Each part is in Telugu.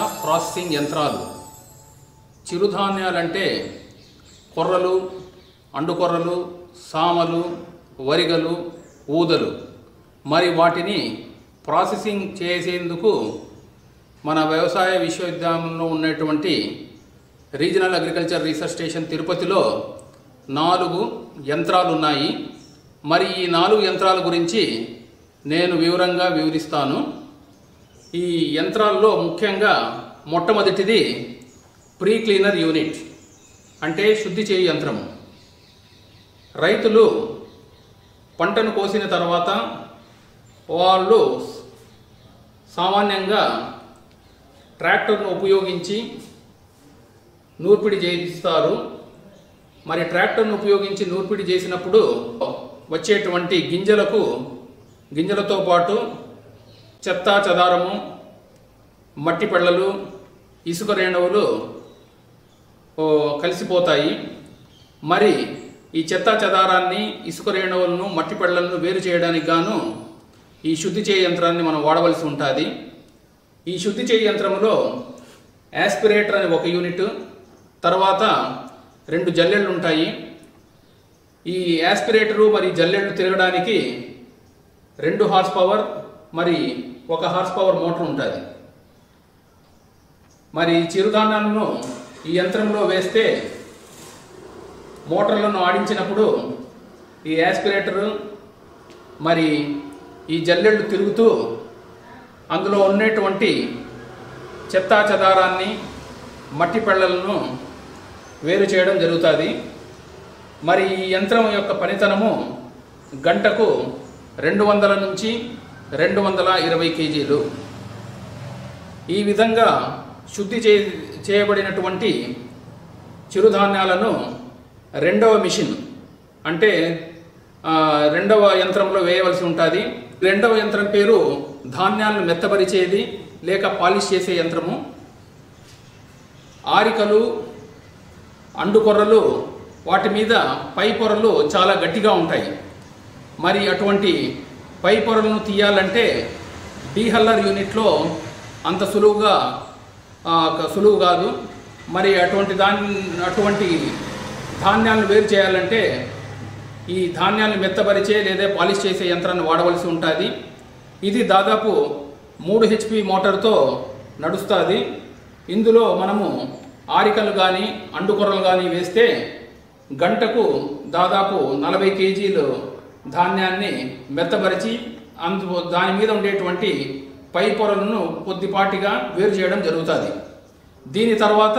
ప్రాసెసింగ్ యంత్రాలు చిరుధాన్యాలంటే కొర్రలు అండుకొర్రలు సామలు వరిగలు ఊదలు మరి వాటిని ప్రాసెసింగ్ చేసేందుకు మన వ్యవసాయ విశ్వవిద్యాలయంలో ఉన్నటువంటి రీజనల్ అగ్రికల్చర్ రీసెర్చ్ స్టేషన్ తిరుపతిలో నాలుగు యంత్రాలు ఉన్నాయి మరి ఈ నాలుగు యంత్రాల గురించి నేను వివరంగా వివరిస్తాను ఈ యంత్రాల్లో ముఖ్యంగా మొట్టమొదటిది ప్రీ క్లీనర్ యూనిట్ అంటే శుద్ధి చేయు యంత్రము రైతులు పంటను కోసిన తర్వాత వాళ్ళు సామాన్యంగా ట్రాక్టర్ను ఉపయోగించి నూర్పిడి చేయిస్తారు మరి ట్రాక్టర్ను ఉపయోగించి నూర్పిడి చేసినప్పుడు వచ్చేటువంటి గింజలకు గింజలతో పాటు చెత్త చెదారము మట్టి పెళ్ళలు ఇసుక రేణువులు ఓ, కలిసిపోతాయి మరి ఈ చెత్త చెదారాన్ని ఇసుక రేణువులను మట్టి పెళ్ళలను వేరు చేయడానికి గాను ఈ శుద్ధి చేయ యంత్రాన్ని మనం వాడవలసి ఉంటుంది ఈ శుద్ధి చేయ యంత్రంలో యాస్పిరేటర్ అనే ఒక యూనిట్ తర్వాత రెండు జల్లెళ్ళు ఉంటాయి ఈ యాస్పిరేటరు మరి జల్లెళ్ళు తిరగడానికి రెండు హార్స్ పవర్ మరి ఒక హార్స్ పవర్ మోటార్ ఉంటుంది మరి చిరుధాన్యాలను ఈ యంత్రంలో వేస్తే మోటార్లను ఆడించినప్పుడు ఈ యాస్పిరేటరు మరి ఈ జల్లెళ్ళు తిరుగుతూ అందులో ఉన్నటువంటి చెత్తా చెదారాన్ని మట్టి పెళ్ళలను వేరు చేయడం జరుగుతుంది మరి ఈ యంత్రం యొక్క పనితనము గంటకు రెండు వందల నుంచి రెండు వందల ఇరవై కేజీలు ఈ విధంగా శుద్ధి చే చేయబడినటువంటి చిరుధాన్యాలను రెండవ మిషన్ అంటే ఆ, రెండవ యంత్రంలో వేయవలసి ఉంటుంది రెండవ యంత్రం పేరు ధాన్యాలను మెత్తపరిచేది లేక పాలిష్ చేసే యంత్రము ఆరికలు అండుకొర్రలు వాటి మీద పై పొరలు చాలా గట్టిగా ఉంటాయి మరి అటువంటి పై పొరలను తీయాలంటే డీహల్లర్ యూనిట్లో అంత సులువుగా ఆ, క- సులువు కాదు మరి అటువంటి దాన్ని అటువంటి ధాన్యాలను వేరు చేయాలంటే ఈ ధాన్యాలను మెత్తపరిచే లేదా పాలిష్ చేసే యంత్రాన్ని వాడవలసి ఉంటుంది ఇది దాదాపు మూడు హెచ్పి మోటార్తో నడుస్తుంది ఇందులో మనము ఆరికలు కానీ అండుకొర్రలు కానీ వేస్తే గంటకు దాదాపు నలభై కేజీలు ధాన్యాన్ని మెత్తపరిచి అందు దాని మీద ఉండేటువంటి పై పొరలను కొద్దిపాటిగా వేరు చేయడం జరుగుతుంది దీని తర్వాత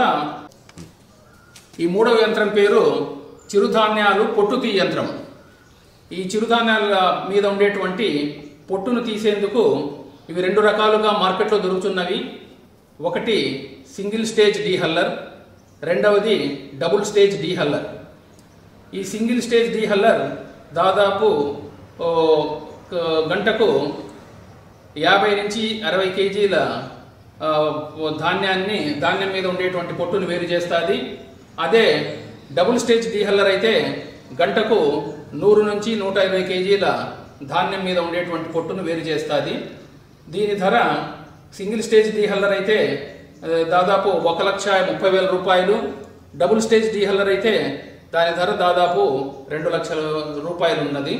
ఈ మూడవ యంత్రం పేరు చిరుధాన్యాలు పొట్టు తీ యంత్రం ఈ చిరుధాన్యాల మీద ఉండేటువంటి పొట్టును తీసేందుకు ఇవి రెండు రకాలుగా మార్కెట్లో దొరుకుతున్నవి ఒకటి సింగిల్ స్టేజ్ డీహల్లర్ రెండవది డబుల్ స్టేజ్ డీహల్లర్ ఈ సింగిల్ స్టేజ్ డీహల్లర్ దాదాపు ఓ, క- గంటకు యాభై నుంచి అరవై కేజీల ఆ, ఓ ధాన్యాన్ని ధాన్యం మీద ఉండేటువంటి పొట్టును వేరు చేస్తుంది అదే డబుల్ స్టేజ్ డీహల్లర్ అయితే గంటకు నూరు నుంచి నూట ఇరవై కేజీల ధాన్యం మీద ఉండేటువంటి పొట్టును వేరు చేస్తుంది దీని ధర సింగిల్ స్టేజ్ డీహల్లర్ అయితే ఆ, దాదాపు ఒక లక్ష ముప్పై వేల రూపాయలు డబుల్ స్టేజ్ డీహల్లర్ అయితే దాని ధర దాదాపు రెండు లక్షల రూపాయలు ఉన్నది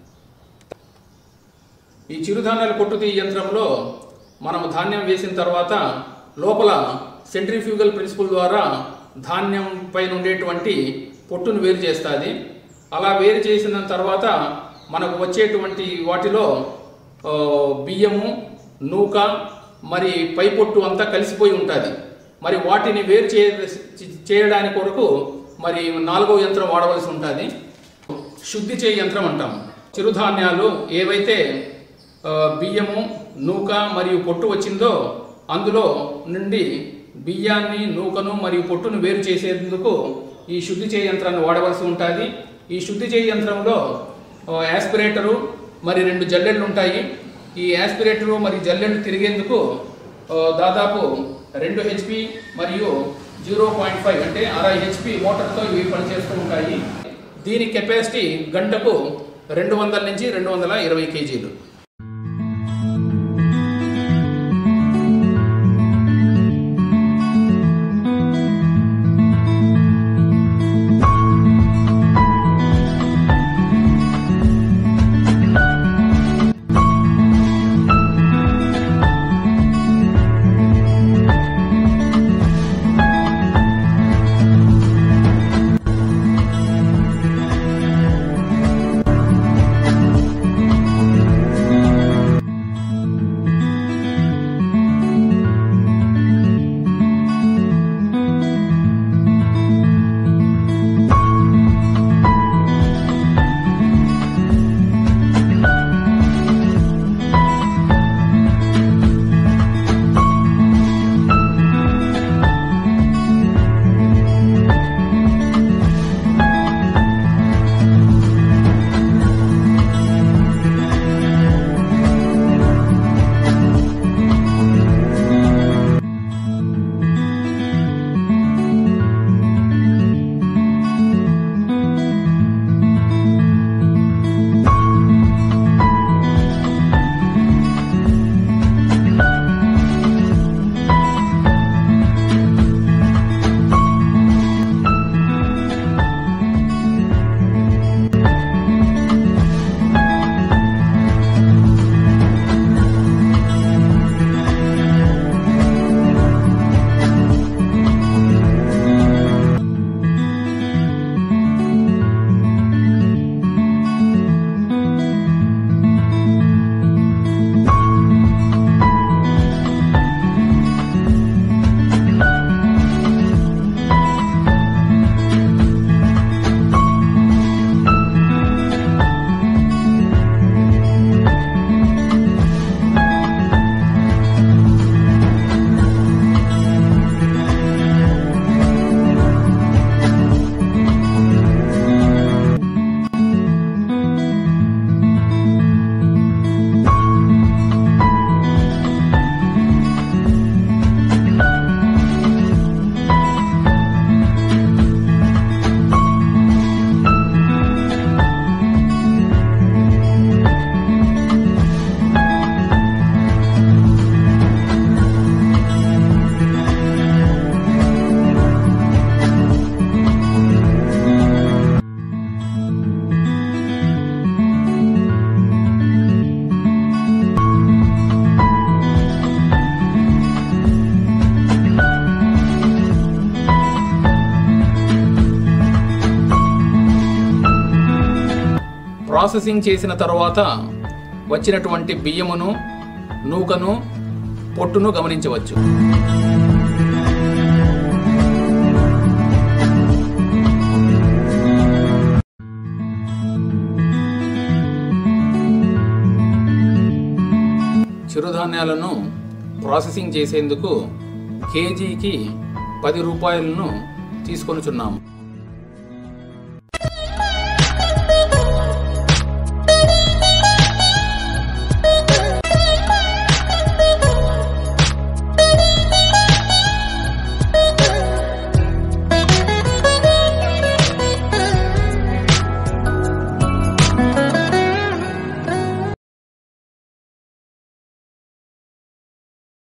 ఈ చిరుధాన్యాల కొట్టుతీ యంత్రంలో మనం ధాన్యం వేసిన తర్వాత లోపల సెంట్రిఫ్యూగల్ ప్రిన్సిపల్ ద్వారా ధాన్యం పైన ఉండేటువంటి పొట్టును వేరు చేస్తుంది అలా వేరు చేసిన తర్వాత మనకు వచ్చేటువంటి వాటిలో ఆ, బియ్యము నూక మరి పై పొట్టు అంతా కలిసిపోయి ఉంటుంది మరి వాటిని వేరు చే చేయడానికి కొరకు మరి నాలుగో యంత్రం వాడవలసి ఉంటుంది శుద్ధి చేయ యంత్రం అంటాం చిరుధాన్యాలు ఏవైతే ఆ, బియ్యము నూక మరియు పొట్టు వచ్చిందో అందులో నుండి బియ్యాన్ని నూకను మరియు పొట్టును వేరు చేసేందుకు ఈ శుద్ధి చేయ యంత్రాన్ని వాడవలసి ఉంటుంది ఈ శుద్ధి చేయ యంత్రంలో ఆ, యాస్పిరేటరు మరి రెండు జల్లెళ్ళు ఉంటాయి ఈ యాస్పిరేటరు మరియు జల్లెళ్ళు తిరిగేందుకు ఆ, దాదాపు రెండు హెచ్పి మరియు జీరో పాయింట్ ఫైవ్ అంటే అరవై హెచ్పి మోటార్తో ఇవి పనిచేస్తూ ఉంటాయి దీని కెపాసిటీ గంటకు రెండు వందల నుంచి రెండు వందల ఇరవై కేజీలు ప్రాసెసింగ్ చేసిన తర్వాత వచ్చినటువంటి బియ్యమును నూకను పొట్టును గమనించవచ్చు చిరుధాన్యాలను ప్రాసెసింగ్ చేసేందుకు కేజీకి పది రూపాయలను తీసుకొనుచున్నాము